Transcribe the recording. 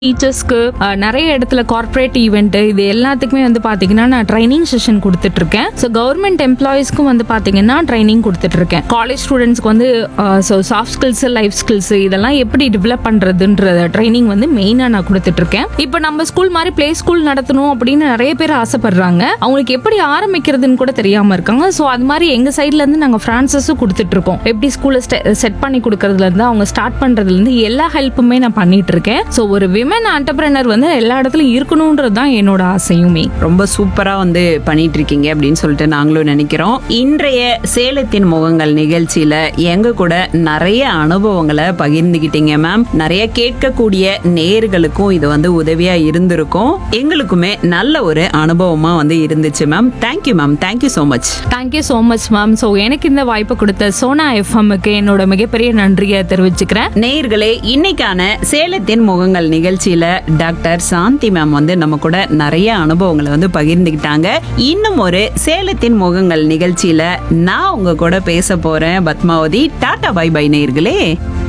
டீச்சர்ஸ்க்கு நிறைய இடத்துல corporate event இது எல்லாத்துக்குமே வந்து பாத்தீங்கன்னா நான் ட்ரைனிங் செஷன் கொடுத்துட்டு இருக்கேன் ஸோ கவர்மெண்ட் எம்ப்ளாயிஸ்க்கும் வந்து பாத்தீங்கன்னா ட்ரைனிங் கொடுத்துட்டு இருக்கேன் காலேஜ் ஸ்டூடெண்ட்ஸ்க்கு வந்து so soft skills life skills இதெல்லாம் எப்படி டெவலப் பண்றதுன்ற ட்ரைனிங் வந்து மெயினாக நான் கொடுத்துட்டு இருக்கேன் இப்போ நம்ம ஸ்கூல் மாதிரி ப்ளே ஸ்கூல் நடத்தணும் அப்படின்னு நிறைய பேர் ஆசைப்படுறாங்க அவங்களுக்கு எப்படி ஆரம்பிக்கிறதுன்னு கூட தெரியாம இருக்காங்க ஸோ அது மாதிரி எங்க சைட்ல இருந்து நாங்கள் ஃப்ரான்சஸும் கொடுத்துட்டு இருக்கோம் எப்படி ஸ்கூலை செட் பண்ணி கொடுக்கறதுல இருந்து அவங்க ஸ்டார்ட் பண்றதுல இருந்து எல்லா ஹெல்ப்புமே நான் பண்ணிட்டு இருக்கேன் ஸோ ஒரு விமன் ஆண்டர்பிரினர் வந்து எல்லா இடத்துலயும் இருக்கணும்ன்றது தான் என்னோட ஆசையுமே ரொம்ப சூப்பரா வந்து பண்ணிட்டு இருக்கீங்க அப்படின்னு சொல்லிட்டு நாங்களும் நினைக்கிறோம் இன்றைய சேலத்தின் முகங்கள் நிகழ்ச்சியில எங்க கூட நிறைய அனுபவங்களை பகிர்ந்துகிட்டீங்க மேம் நிறைய கேட்கக்கூடிய நேர்களுக்கும் இது வந்து உதவியா இருந்திருக்கும் எங்களுக்குமே நல்ல ஒரு அனுபவமா வந்து இருந்துச்சு ma'am thank you ma'am thank you so much thank you so much ma'am so எனக்கு இந்த வாய்ப்பு கொடுத்த சோனா எஃப்எம்முக்கு என்னோட மிகப்பெரிய நன்றியை தெரிவிச்சுக்கிறேன் நேயர்களே இன்னைக்கான சேலத்தின் முகங்கள் நிகழ்ச்சியில டாக்டர் சாந்தி மேம் வந்து நம்ம கூட நிறைய அனுபவங்களை வந்து பகிர்ந்துக்கிட்டாங்க இன்னும் ஒரு சேலத்தின் முகங்கள் நிகழ்ச்சியில நான் உங்க கூட பேச போறேன் பத்மாவதி டாடா பை பை நேயர்களே